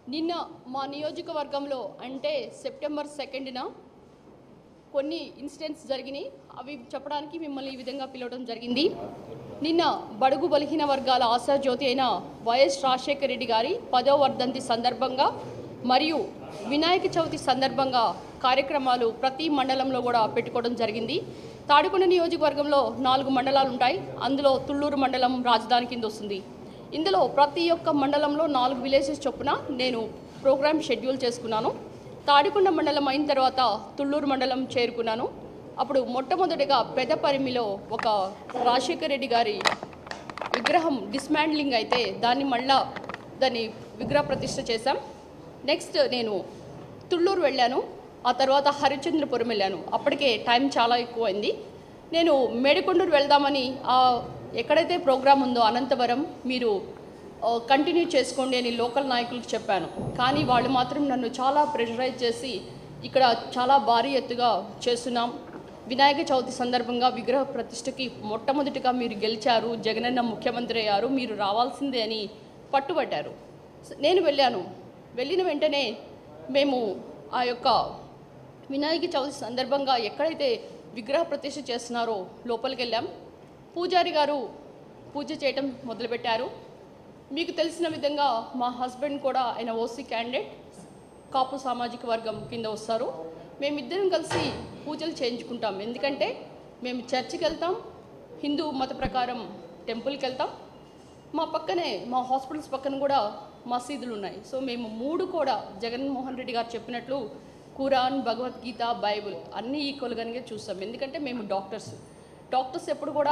నిన్న మా నియోజకవర్గంలో అంటే సెప్టెంబర్ సెకండ్న కొన్ని ఇన్సిడెంట్స్ జరిగినాయి అవి చెప్పడానికి మిమ్మల్ని ఈ విధంగా పిలవడం జరిగింది నిన్న బడుగు బలహీన వర్గాల ఆశాజ్యోతి అయిన వైఎస్ రాజశేఖర రెడ్డి గారి పదో వర్ధంతి సందర్భంగా మరియు వినాయక చవితి సందర్భంగా కార్యక్రమాలు ప్రతి మండలంలో కూడా పెట్టుకోవడం జరిగింది తాడికొండ నియోజకవర్గంలో నాలుగు మండలాలు ఉంటాయి అందులో తుళ్ళూరు మండలం రాజధాని కింద వస్తుంది ఇందులో ప్రతి ఒక్క మండలంలో నాలుగు విలేజెస్ చొప్పున నేను ప్రోగ్రామ్ షెడ్యూల్ చేసుకున్నాను తాడికొండ మండలం అయిన తర్వాత తుళ్ళూరు మండలం చేరుకున్నాను అప్పుడు మొట్టమొదటిగా పెదపరిమిలో ఒక రాజశేఖర రెడ్డి గారి విగ్రహం డిస్మాండ్లింగ్ అయితే దాన్ని మళ్ళా దాన్ని విగ్రహ ప్రతిష్ఠ చేశాం నెక్స్ట్ నేను తుళ్ళూరు వెళ్ళాను ఆ తర్వాత హరిచంద్రపురం వెళ్ళాను అప్పటికే టైం చాలా ఎక్కువైంది నేను మేడికొండూరు వెళ్దామని ఆ ఎక్కడైతే ప్రోగ్రామ్ ఉందో అనంతవరం మీరు కంటిన్యూ చేసుకోండి అని లోకల్ నాయకులకు చెప్పాను కానీ వాళ్ళు మాత్రం నన్ను చాలా ప్రెషరైజ్ చేసి ఇక్కడ చాలా భారీ ఎత్తుగా చేస్తున్నాం వినాయక చవితి సందర్భంగా విగ్రహ ప్రతిష్టకి మొట్టమొదటిగా మీరు గెలిచారు జగనన్న ముఖ్యమంత్రి అయ్యారు మీరు రావాల్సిందే అని పట్టుబట్టారు స- నేను వెళ్ళాను వెళ్ళిన వెంటనే మేము ఆ యొక్క వినాయక చవితి సందర్భంగా ఎక్కడైతే విగ్రహ ప్రతిష్ఠ చేస్తున్నారో లోపలికి వెళ్ళాం పూజారి గారు పూజ చేయటం మొదలుపెట్టారు మీకు తెలిసిన విధంగా మా హస్బెండ్ కూడా ఆయన ఓసీ క్యాండిడేట్ కాపు సామాజిక వర్గం కింద వస్తారు మేమిద్దరం కలిసి పూజలు చేయించుకుంటాం ఎందుకంటే మేము చర్చికి వెళ్తాం హిందూ మత ప్రకారం టెంపుల్కి వెళ్తాం మా పక్కనే మా హాస్పిటల్స్ పక్కన కూడా మసీదులు ఉన్నాయి సో మేము మూడు కూడా జగన్మోహన్ రెడ్డి గారు చెప్పినట్లు ఖురాన్ భగవద్గీత బైబుల్ అన్నీ ఈక్వల్గానే చూస్తాం ఎందుకంటే మేము డాక్టర్స్ డాక్టర్స్ ఎప్పుడు కూడా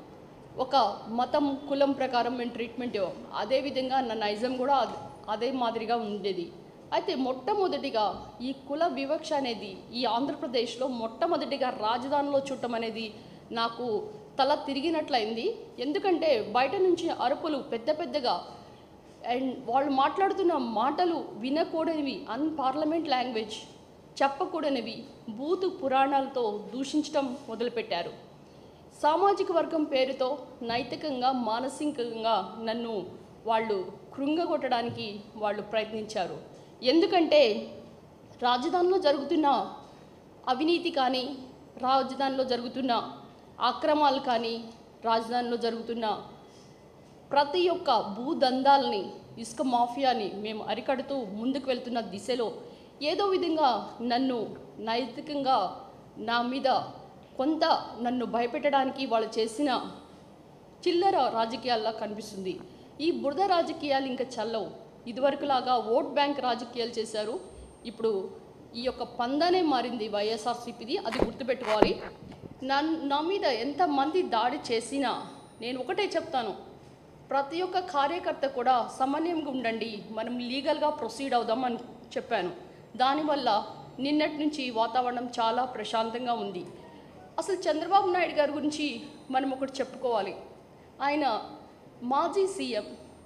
ఒక మతం కులం ప్రకారం మేము ట్రీట్మెంట్ ఇవ్వం అదేవిధంగా నా నైజం కూడా అద- అదే మాదిరిగా ఉండేది అయితే మొట్టమొదటిగా ఈ కుల వివక్ష అనేది ఈ ఆంధ్రప్రదేశ్లో మొట్టమొదటిగా రాజధానిలో చుట్టం అనేది నాకు తల తిరిగినట్లయింది ఎందుకంటే బయట నుంచి అరుపులు పెద్ద పెద్దగా అండ్ వాళ్ళు మాట్లాడుతున్న మాటలు వినకూడనివి అన్పార్లమెంట్ లాంగ్వేజ్ చెప్పకూడనివి బూతు పురాణాలతో దూషించడం మొదలుపెట్టారు సామాజిక వర్గం పేరుతో నైతికంగా మానసికంగా నన్ను వాళ్ళు కృంగగొట్టడానికి వాళ్ళు ప్రయత్నించారు ఎందుకంటే రాజధానిలో జరుగుతున్న అవినీతి కానీ రాజధానిలో జరుగుతున్న అక్రమాలు కానీ రాజధానిలో జరుగుతున్న ప్రతి ఒక్క భూదందాల్ని ఇసుక మాఫియాని మేము అరికడుతూ ముందుకు వెళ్తున్న దిశలో ఏదో విధంగా నన్ను నైతికంగా నా మీద కొంత నన్ను భయపెట్టడానికి వాళ్ళు చేసిన చిల్లర రాజకీయాల్లా కనిపిస్తుంది ఈ బురద రాజకీయాలు ఇంకా చల్లవు ఇదివరకులాగా ఓట్ బ్యాంక్ రాజకీయాలు చేశారు ఇప్పుడు ఈ యొక్క పందానే మారింది వైఎస్ఆర్సీపీది అది గుర్తుపెట్టుకోవాలి నా నా మీద ఎంతమంది దాడి చేసినా నేను ఒకటే చెప్తాను ప్రతి ఒక్క కార్యకర్త కూడా సమన్వయంగా ఉండండి మనం లీగల్గా ప్రొసీడ్ అవుదాం అని చెప్పాను దానివల్ల నిన్నటి నుంచి వాతావరణం చాలా ప్రశాంతంగా ఉంది అసలు చంద్రబాబు నాయుడు గారి గురించి మనం ఒకటి చెప్పుకోవాలి ఆయన మాజీ సీఎం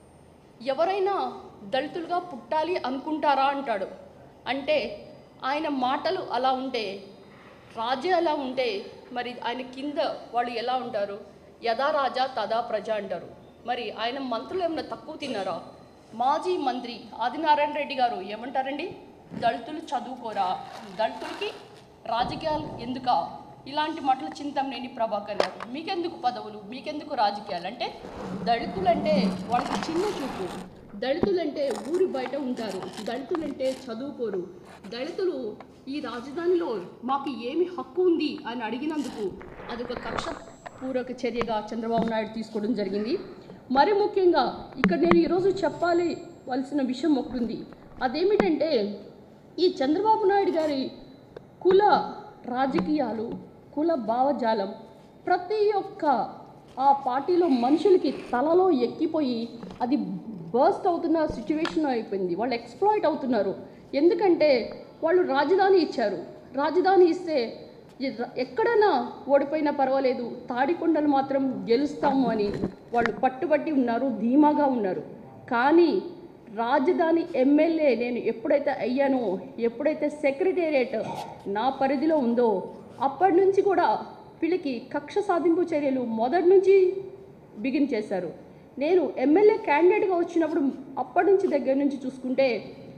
ఎవరైనా దళితులుగా పుట్టాలి అనుకుంటారా అంటాడు అంటే ఆయన మాటలు అలా ఉంటే రాజే అలా ఉంటే మరి ఆయన కింద వాళ్ళు ఎలా ఉంటారు యథా రాజా తదా ప్రజ అంటారు మరి ఆయన మంత్రులు ఏమైనా తక్కువ తిన్నారా మాజీ మంత్రి ఆదినారాయణ రెడ్డి గారు ఏమంటారండి దళితులు చదువుకోరా దళితులకి రాజకీయాలు ఎందుకా ఇలాంటి మాటలు చింతమనేని ప్రభాకర్ గారు మీకెందుకు పదవులు మీకెందుకు రాజకీయాలు అంటే దళితులంటే వాళ్ళకి చిన్న చూపు దళితులంటే ఊరి బయట ఉంటారు దళితులంటే చదువుకోరు దళితులు ఈ రాజధానిలో మాకు ఏమి హక్కు ఉంది అని అడిగినందుకు అదొక కక్ష పూర్వక చర్యగా చంద్రబాబు నాయుడు తీసుకోవడం జరిగింది మరి ముఖ్యంగా ఇక్కడ నేను ఈరోజు చెప్పాలి వలసిన విషయం ఒకటి ఉంది అదేమిటంటే ఈ చంద్రబాబు నాయుడు గారి కుల రాజకీయాలు కుల భావజాలం ప్రతి ఒక్క ఆ పార్టీలో మనుషులకి తలలో ఎక్కిపోయి అది బర్స్ట్ అవుతున్న సిచ్యువేషన్ అయిపోయింది వాళ్ళు ఎక్స్ప్లాయిట్ అవుతున్నారు ఎందుకంటే వాళ్ళు రాజధాని ఇచ్చారు రాజధాని ఇస్తే ఎ- ఎక్కడైనా ఓడిపోయినా పర్వాలేదు తాడికొండలు మాత్రం గెలుస్తాము అని వాళ్ళు పట్టుబట్టి ఉన్నారు ధీమాగా ఉన్నారు కానీ రాజధాని ఎమ్మెల్యే నేను ఎప్పుడైతే అయ్యానో ఎప్పుడైతే సెక్రటేరియట్ నా పరిధిలో ఉందో అప్పటి నుంచి కూడా వీళ్ళకి కక్ష సాధింపు చర్యలు మొదటి నుంచి బిగిన్ చేశారు నేను ఎమ్మెల్యే క్యాండిడేట్గా వచ్చినప్పుడు అప్పటి నుంచి దగ్గర నుంచి చూసుకుంటే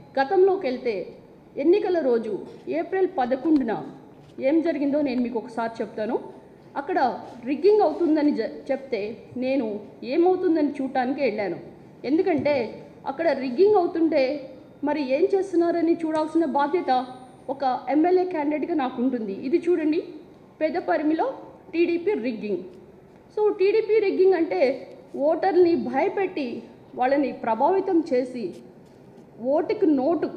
గతంలోకి వెళ్తే ఎన్నికల రోజు ఏప్రిల్ పదకొండున ఏం జరిగిందో నేను మీకు ఒకసారి చెప్తాను అక్కడ రిగ్గింగ్ అవుతుందని జ- చెప్తే నేను ఏమవుతుందని చూడటానికి వెళ్ళాను ఎందుకంటే అక్కడ రిగ్గింగ్ అవుతుంటే మరి ఏం చేస్తున్నారని చూడాల్సిన బాధ్యత ఒక ఎమ్మెల్యే క్యాండిడేట్గా నాకు ఉంటుంది ఇది చూడండి పెదపరిమిలో TDP rigging so TDP rigging అంటే ఓటర్ని భయపెట్టి వాళ్ళని ప్రభావితం చేసి ఓటుకు నోటు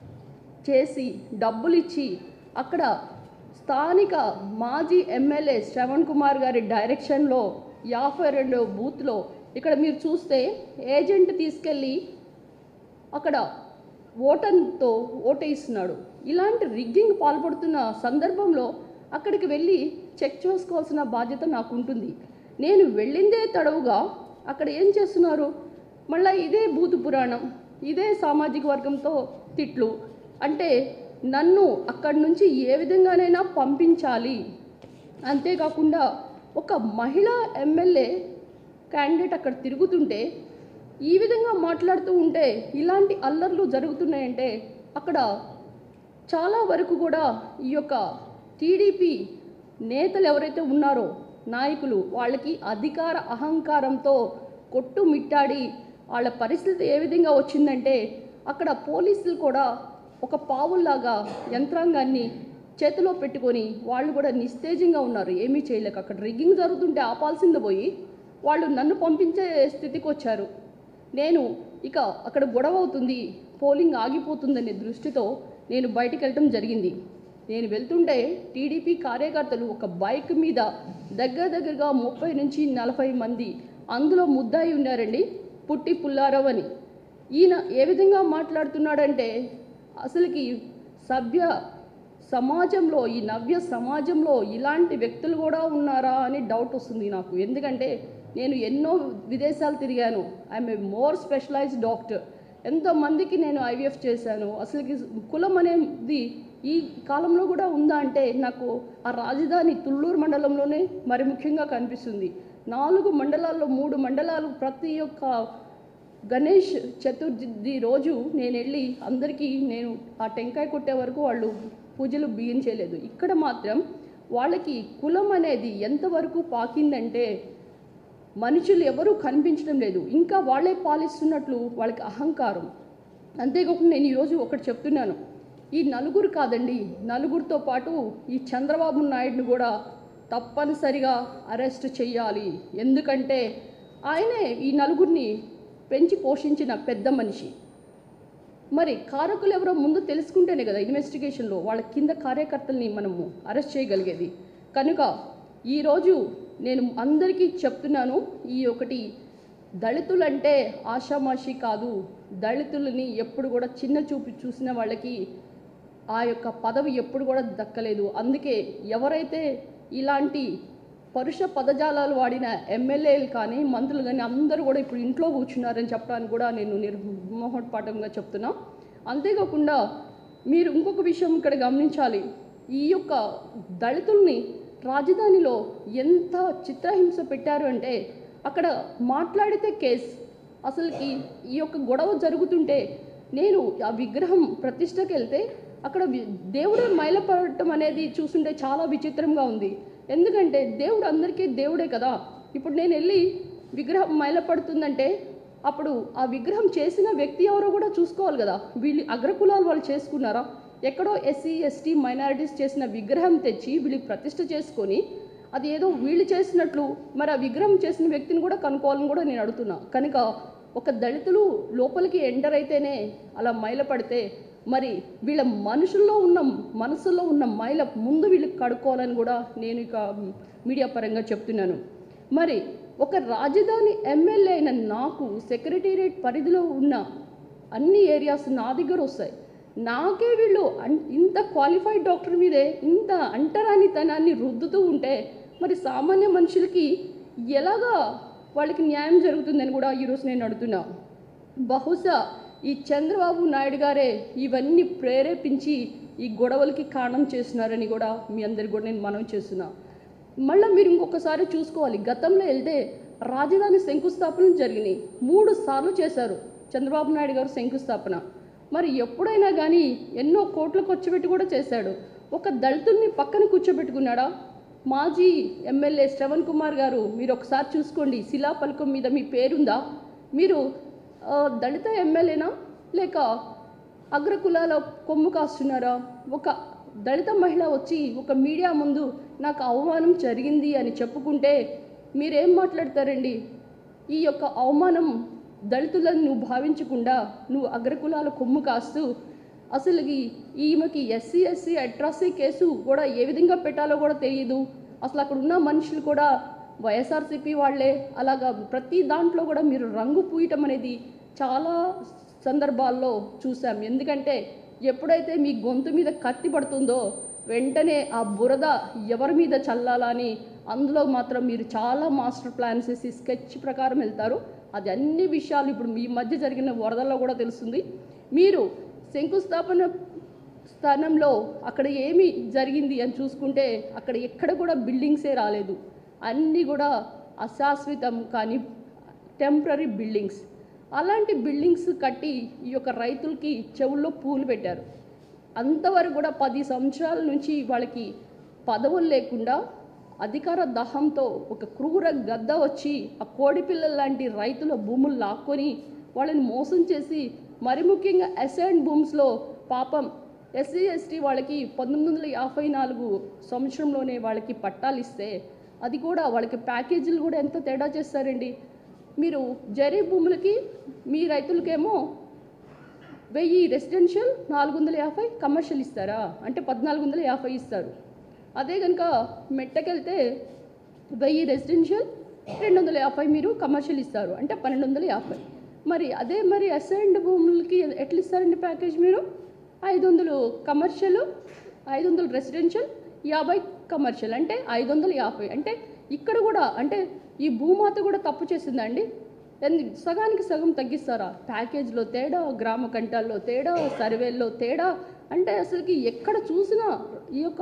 చేసి డబ్బులు ఇచ్చి అక్కడ స్థానిక మాజీ ఎమ్మెల్యే శ్రవణ్ కుమార్ గారి డైరెక్షన్లో యాభై రెండు బూత్లో ఇక్కడ మీరు చూస్తే ఏజెంట్ తీసుకెళ్ళి అక్కడ ఓటర్తో ఓటేస్తున్నాడు ఇలాంటి రిగ్గింగ్ పాల్పడుతున్న సందర్భంలో అక్కడికి వెళ్ళి చెక్ చేసుకోవాల్సిన బాధ్యత నాకు ఉంటుంది నేను వెళ్ళిందే తడవుగా అక్కడ ఏం చేస్తున్నారు మళ్ళీ ఇదే భూత పురాణం ఇదే సామాజిక వర్గంతో తిట్లు అంటే నన్ను అక్కడి నుంచి ఏ విధంగానైనా పంపించాలి అంతేకాకుండా ఒక మహిళా ఎమ్మెల్యే క్యాండిడేట్ అక్కడ తిరుగుతుంటే ఈ విధంగా మాట్లాడుతూ ఉంటే ఇలాంటి అల్లర్లు జరుగుతున్నాయంటే అక్కడ చాలా వరకు కూడా ఈ యొక్క టీడీపీ నేతలు ఎవరైతే ఉన్నారో నాయకులు వాళ్ళకి అధికార అహంకారంతో కొట్టుమిట్టాడి వాళ్ళ పరిస్థితి ఏ విధంగా వచ్చిందంటే అక్కడ పోలీసులు కూడా ఒక పావుల్లాగా యంత్రాంగాన్ని చేతిలో పెట్టుకొని వాళ్ళు కూడా నిస్తేజంగా ఉన్నారు ఏమీ చేయలేక అక్కడ రిగ్గింగ్ జరుగుతుంటే ఆపాల్సింది పోయి వాళ్ళు నన్ను పంపించే స్థితికి వచ్చారు నేను ఇక అక్కడ గొడవ అవుతుంది పోలింగ్ ఆగిపోతుందనే దృష్టితో నేను బయటికి వెళ్ళటం జరిగింది నేను వెళ్తుంటే టీడీపీ కార్యకర్తలు ఒక బైక్ మీద దగ్గర దగ్గరగా ముప్పై నుంచి నలభై మంది అందులో ముద్దాయి ఉన్నారండి పుట్టి పుల్లారావు అని ఈయన ఏ విధంగా మాట్లాడుతున్నాడంటే అసలుకి సభ్య సమాజంలో ఈ నవ్య సమాజంలో ఇలాంటి వ్యక్తులు కూడా ఉన్నారా అని డౌట్ వస్తుంది నాకు ఎందుకంటే నేను ఎన్నో విదేశాలు తిరిగాను I'm a more specialised doctor ఎంతోమందికి నేను ఐవీఎఫ్ చేశాను అసలుకి కులం అనేది ఈ కాలంలో కూడా ఉందా అంటే నాకు ఆ రాజధాని తుళ్ళూరు మండలంలోనే మరి ముఖ్యంగా కనిపిస్తుంది నాలుగు మండలాల్లో మూడు మండలాలు ప్రతి ఒక్క గణేష్ చతుర్థి రోజు నేను వెళ్ళి అందరికీ నేను ఆ టెంకాయ కొట్టే వరకు వాళ్ళు పూజలు బిగించలేదు ఇక్కడ మాత్రం వాళ్ళకి కులం అనేది ఎంతవరకు పాకిందంటే మనుషులు ఎవరూ కనిపించడం లేదు ఇంకా వాళ్ళే పాలిస్తున్నట్లు వాళ్ళకి అహంకారం అంతేకాకుండా నేను ఈరోజు ఒకటి చెప్తున్నాను ఈ నలుగురు కాదండి నలుగురితో పాటు ఈ చంద్రబాబు నాయుడుని కూడా తప్పనిసరిగా అరెస్ట్ చేయాలి ఎందుకంటే ఆయనే ఈ నలుగురిని పెంచి పోషించిన పెద్ద మనిషి మరి కారకులు ఎవరో ముందు తెలుసుకుంటేనే కదా ఇన్వెస్టిగేషన్లో వాళ్ళ కింద కార్యకర్తల్ని మనము అరెస్ట్ చేయగలిగేది కనుక ఈరోజు నేను అందరికీ చెప్తున్నాను ఈ ఒకటి దళితులంటే ఆషామాషి కాదు దళితులని ఎప్పుడు కూడా చిన్న చూపి చూసిన వాళ్ళకి ఆ యొక్క పదవి ఎప్పుడు కూడా దక్కలేదు అందుకే ఎవరైతే ఇలాంటి పరుష పదజాలాలు వాడిన ఎమ్మెల్యేలు కానీ మంత్రులు కానీ అందరూ కూడా ఇప్పుడు ఇంట్లో కూర్చున్నారని చెప్పడానికి కూడా నేను నిర్మోహటపాఠంగా చెప్తున్నా అంతేకాకుండా మీరు ఇంకొక విషయం ఇక్కడ గమనించాలి ఈ యొక్క దళితుల్ని రాజధానిలో ఎంత చిత్రహింస పెట్టారు అంటే అక్కడ మాట్లాడితే కేస్ అసలుకి ఈ యొక్క గొడవ జరుగుతుంటే నేను ఆ విగ్రహం ప్రతిష్టకి వెళ్తే అక్కడ వి- దేవుడే మైలపడటం అనేది చూస్తుంటే చాలా విచిత్రంగా ఉంది ఎందుకంటే దేవుడు అందరికీ దేవుడే కదా ఇప్పుడు నేను వెళ్ళి విగ్రహం మైలపడుతుందంటే అప్పుడు ఆ విగ్రహం చేసిన వ్యక్తి ఎవరో కూడా చూసుకోవాలి కదా వీళ్ళు అగ్రకులాలు వాళ్ళు చేసుకున్నారా ఎక్కడో ఎస్సీ ఎస్టీ మైనారిటీస్ చేసిన విగ్రహం తెచ్చి వీళ్ళకి ప్రతిష్ట చేసుకొని అది ఏదో వీళ్ళు చేసినట్లు మరి ఆ విగ్రహం చేసిన వ్యక్తిని కూడా కనుక్కోవాలని కూడా నేను అడుగుతున్నా కనుక ఒక దళితులు లోపలికి ఎంటర్ అయితేనే అలా మైల పడితే మరి వీళ్ళ మనుషుల్లో ఉన్న మనసులో ఉన్న మైల ముందు వీళ్ళకి కడుక్కోవాలని కూడా నేను ఇక మీడియా పరంగా చెప్తున్నాను మరి ఒక రాజధాని ఎమ్మెల్యే అయిన నాకు సెక్రటేరియట్ పరిధిలో ఉన్న అన్ని ఏరియాస్ నా దగ్గర వస్తాయి నాకే వీళ్ళు అన్- ఇంత క్వాలిఫైడ్ డాక్టర్ మీదే ఇంత అంటరానితనాన్ని రుద్దుతూ ఉంటే మరి సామాన్య మనుషులకి ఎలాగా వాళ్ళకి న్యాయం జరుగుతుందని కూడా ఈరోజు నేను అడుగుతున్నా బహుశా ఈ చంద్రబాబు నాయుడు గారే ఇవన్నీ ప్రేరేపించి ఈ గొడవలకి కారణం చేస్తున్నారని కూడా మీ అందరికి కూడా నేను మనవి చేస్తున్నా మళ్ళీ మీరు ఇంకొకసారి చూసుకోవాలి గతంలో వెళ్తే రాజధాని శంకుస్థాపన జరిగినాయి మూడు సార్లు చేశారు చంద్రబాబు నాయుడు గారు శంకుస్థాపన మరి ఎప్పుడైనా కానీ ఎన్నో కోట్లు ఖర్చు పెట్టి కూడా చేశాడు ఒక దళితుల్ని పక్కన కూర్చోబెట్టుకున్నాడా మాజీ ఎమ్మెల్యే శ్రవణ్ కుమార్ గారు మీరు ఒకసారి చూసుకోండి శిలాపలకం మీద మీ పేరుందా మీరు ఆ, దళిత ఎమ్మెల్యేనా లేక అగ్రకులాల కొమ్ము కాస్తున్నారా ఒక దళిత మహిళ వచ్చి ఒక మీడియా ముందు నాకు అవమానం జరిగింది అని చెప్పుకుంటే మీరేం మాట్లాడతారండి ఈ యొక్క అవమానం దళితులను నువ్వు భావించకుండా నువ్వు అగ్రకులాల కొమ్ము కాస్తూ అసలు ఈ- ఈమెకి ఎస్సీ ఎస్సీ అట్రాసిటీ కేసు కూడా ఏ విధంగా పెట్టాలో కూడా తెలియదు అసలు అక్కడ ఉన్న మనుషులు కూడా వైఎస్ఆర్సీపీ వాళ్ళే అలాగా ప్రతి దాంట్లో కూడా మీరు రంగు పూయటం అనేది చాలా సందర్భాల్లో చూసాం ఎందుకంటే ఎప్పుడైతే మీ గొంతు మీద కత్తి పడుతుందో వెంటనే ఆ బురద ఎవరి మీద చల్లాలా అని అందులో మాత్రం మీరు చాలా మాస్టర్ ప్లాన్స్ వేసి స్కెచ్ ప్రకారం వెళ్తారు అది అన్ని విషయాలు ఇప్పుడు మీ మధ్య జరిగిన వరదల్లో కూడా తెలుస్తుంది మీరు శంకుస్థాపన స్థానంలో అక్కడ ఏమి జరిగింది అని చూసుకుంటే అక్కడ ఎక్కడ కూడా బిల్డింగ్సే రాలేదు అన్నీ కూడా అశాశ్వతం కానీ టెంపరీ బిల్డింగ్స్ అలాంటి బిల్డింగ్స్ కట్టి ఈ యొక్క రైతులకి చెవుల్లో పూలు పెట్టారు అంతవరకు కూడా పది సంవత్సరాల నుంచి వాళ్ళకి పదవులు లేకుండా అధికార దహంతో ఒక క్రూర గద్ద వచ్చి ఆ కోడి పిల్లల లాంటి రైతుల భూములు లాక్కొని వాళ్ళని మోసం చేసి మరి ముఖ్యంగా అసైన్ భూమ్స్లో పాపం ఎస్సీ ఎస్టీ వాళ్ళకి పంతొమ్మిది వందల యాభై నాలుగు సంవత్సరంలోనే వాళ్ళకి పట్టాలు ఇస్తే అది కూడా వాళ్ళకి ప్యాకేజీలు కూడా ఎంత తేడా చేస్తారండి మీరు జరీ భూములకి మీ రైతులకేమో వెయ్యి రెసిడెన్షియల్ నాలుగు వందల యాభై కమర్షియల్ ఇస్తారా అంటే పద్నాలుగు వందల యాభై ఇస్తారు అదే కనుక మెట్టకెళ్తే వెయ్యి రెసిడెన్షియల్ రెండు వందల యాభై మీరు కమర్షియల్ ఇస్తారు అంటే పన్నెండు వందల యాభై మరి అదే మరి అసైన్డ్ భూములకి ఎట్లా ఇస్తారండి ప్యాకేజ్ మీరు ఐదు వందలు కమర్షియల్ ఐదు వందలు రెసిడెన్షియల్ యాభై కమర్షియల్ అంటే ఐదు వందల యాభై అంటే ఇక్కడ కూడా అంటే ఈ భూమాత కూడా తప్పు చేసిందండి ఎందు సగానికి సగం తగ్గిస్తారా ప్యాకేజ్లో తేడా గ్రామ కంటాల్లో తేడా సర్వేల్లో తేడా అంటే అసలుకి ఎక్కడ చూసినా ఈ యొక్క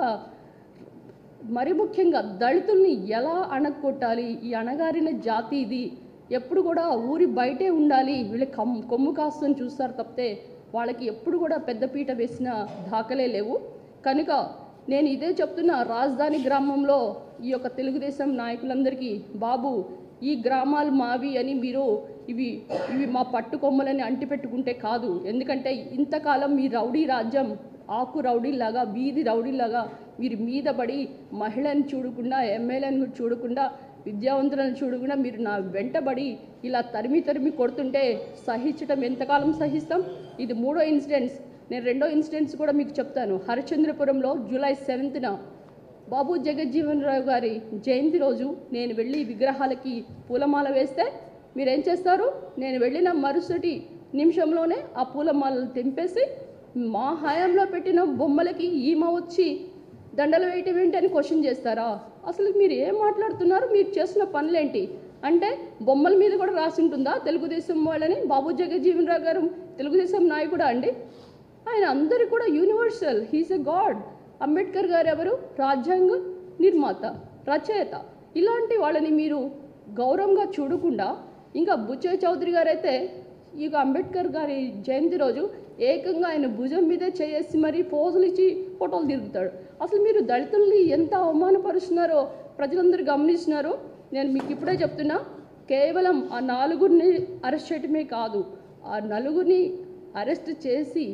మరి ముఖ్యంగా దళితుల్ని ఎలా అణగొట్టాలి ఈ అణగారిన జాతి ఇది ఎప్పుడు కూడా ఊరి బయటే ఉండాలి వీళ్ళు కమ్ కొమ్ము కాస్తని చూస్తారు తప్పితే వాళ్ళకి ఎప్పుడు కూడా పెద్దపీట వేసిన దాఖలే లేవు కనుక నేను ఇదే చెప్తున్నా రాజధాని గ్రామంలో ఈ యొక్క తెలుగుదేశం నాయకులందరికీ బాబు ఈ గ్రామాలు మావి అని మీరు ఇవి ఇవి మా పట్టుకొమ్మలని అంటిపెట్టుకుంటే కాదు ఎందుకంటే ఇంతకాలం మీ రౌడీ రాజ్యం ఆకు రౌడీలాగా వీధి రౌడీలాగా మీరు మీద పడి మహిళను చూడకుండా ఎమ్మెల్యేను చూడకుండా విద్యావంతులను చూడకుండా మీరు నా వెంటబడి ఇలా తరిమి తరిమి కొడుతుంటే సహించటం ఎంతకాలం సహిస్తాం ఇది మూడో ఇన్సిడెంట్స్ నేను రెండో ఇన్సిడెంట్స్ కూడా మీకు చెప్తాను హరిచంద్రపురంలో జూలై సెవెంత్న బాబు జగజ్జీవన్ రావు గారి జయంతి రోజు నేను వెళ్ళి విగ్రహాలకి పూలమాల వేస్తే మీరేం చేస్తారు నేను వెళ్ళిన మరుసటి నిమిషంలోనే ఆ పూలమాలలు తెంపేసి మా హయాంలో పెట్టిన బొమ్మలకి ఈమె వచ్చి దండలు వేయటం ఏంటి అని క్వశ్చన్ చేస్తారా అసలు మీరు ఏం మాట్లాడుతున్నారు మీరు చేస్తున్న పనులేంటి అంటే బొమ్మల మీద కూడా రాసి ఉంటుందా తెలుగుదేశం వాళ్ళని బాబు జగజ్జీవన్ రావు గారు తెలుగుదేశం నాయకుడా అండి ఆయన అందరు కూడా universal he's a god Ambedkar garu ఎవరు రాజ్యాంగ నిర్మాత రచయిత ఇలాంటి వాళ్ళని మీరు గౌరవంగా చూడకుండా ఇంకా బుచ్చయ్య చౌదరి గారు అయితే ఇక అంబేద్కర్ గారి జయంతి రోజు ఏకంగా ఆయన భుజం మీదే చేసి మరీ పోజులు ఇచ్చి ఫోటోలు తిరుగుతాడు అసలు మీరు దళితుల్ని ఎంత అవమానపరుస్తున్నారో ప్రజలందరూ గమనిస్తున్నారు నేను మీకు ఇప్పుడే చెప్తున్నా కేవలం ఆ నాలుగురిని అరెస్ట్ చేయటమే కాదు ఆ నలుగురిని అరెస్ట్ చేసి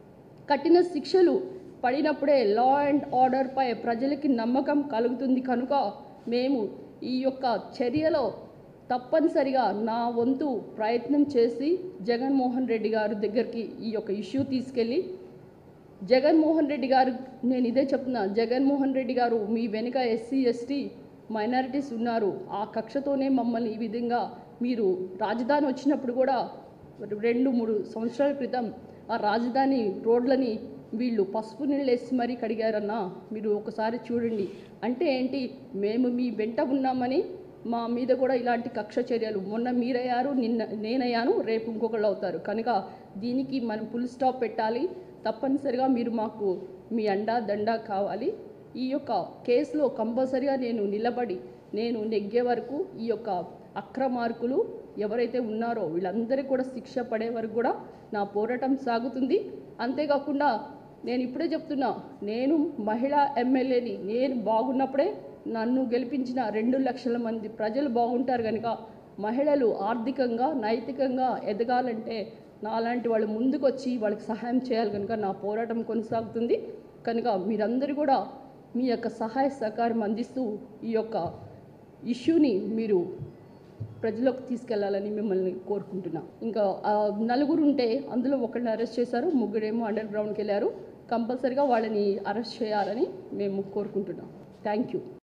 కఠిన శిక్షలు పడినప్పుడే లా అండ్ ఆర్డర్పై ప్రజలకి నమ్మకం కలుగుతుంది కనుక మేము ఈ యొక్క చర్యలో తప్పనిసరిగా నా వంతు ప్రయత్నం చేసి జగన్మోహన్ రెడ్డి గారి దగ్గరికి ఈ యొక్క ఇష్యూ తీసుకెళ్ళి జగన్మోహన్ రెడ్డి గారు నేను ఇదే చెప్తున్నా జగన్మోహన్ రెడ్డి గారు మీ వెనుక ఎస్సీ ఎస్టీ మైనారిటీస్ ఉన్నారు ఆ కక్షతోనే మమ్మల్ని ఈ విధంగా మీరు రాజధాని వచ్చినప్పుడు కూడా రెండు మూడు సంవత్సరాల క్రితం ఆ రాజధాని రోడ్లని వీళ్ళు పసుపు నీళ్ళు వేసి మరీ కడిగారన్నా మీరు ఒకసారి చూడండి అంటే ఏంటి మేము మీ వెంట ఉన్నామని మా మీద కూడా ఇలాంటి కక్ష చర్యలు మొన్న మీరయ్యారు నిన్న నేనయ్యాను రేపు ఇంకొకళ్ళు అవుతారు కనుక దీనికి మనం ఫుల్ స్టాప్ పెట్టాలి తప్పనిసరిగా మీరు మాకు మీ అండా దండా కావాలి ఈ యొక్క కేసులో కంపల్సరిగా నేను నిలబడి నేను నెగ్గే వరకు ఈ యొక్క అక్రమార్కులు ఎవరైతే ఉన్నారో వీళ్ళందరికీ కూడా శిక్ష పడే వరకు కూడా నా పోరాటం సాగుతుంది అంతేకాకుండా నేను ఇప్పుడే చెప్తున్నా నేను మహిళా ఎమ్మెల్యేని నేను బాగున్నప్పుడే నన్ను గెలిపించిన రెండు లక్షల మంది ప్రజలు బాగుంటారు కనుక మహిళలు ఆర్థికంగా నైతికంగా ఎదగాలంటే నాలాంటి వాళ్ళు ముందుకొచ్చి వాళ్ళకి సహాయం చేయాలి కనుక నా పోరాటం కొనసాగుతుంది కనుక మీరందరూ కూడా మీ యొక్క సహాయ సహకారం అందిస్తూ ఈ యొక్క ఇష్యూని మీరు ప్రజలకు తీసుకెళ్లాలని మిమ్మల్ని కోరుకుంటున్నా ఇంకా ఆ, నలుగురు ఉంటే అందులో ఒకరిని అరెస్ట్ చేశారు ముగ్గురేమో అండర్ గ్రౌండ్కి వెళ్ళారు కంపల్సరిగా వాళ్ళని అరెస్ట్ చేయాలని మేము కోరుకుంటున్నాం థ్యాంక్ యూ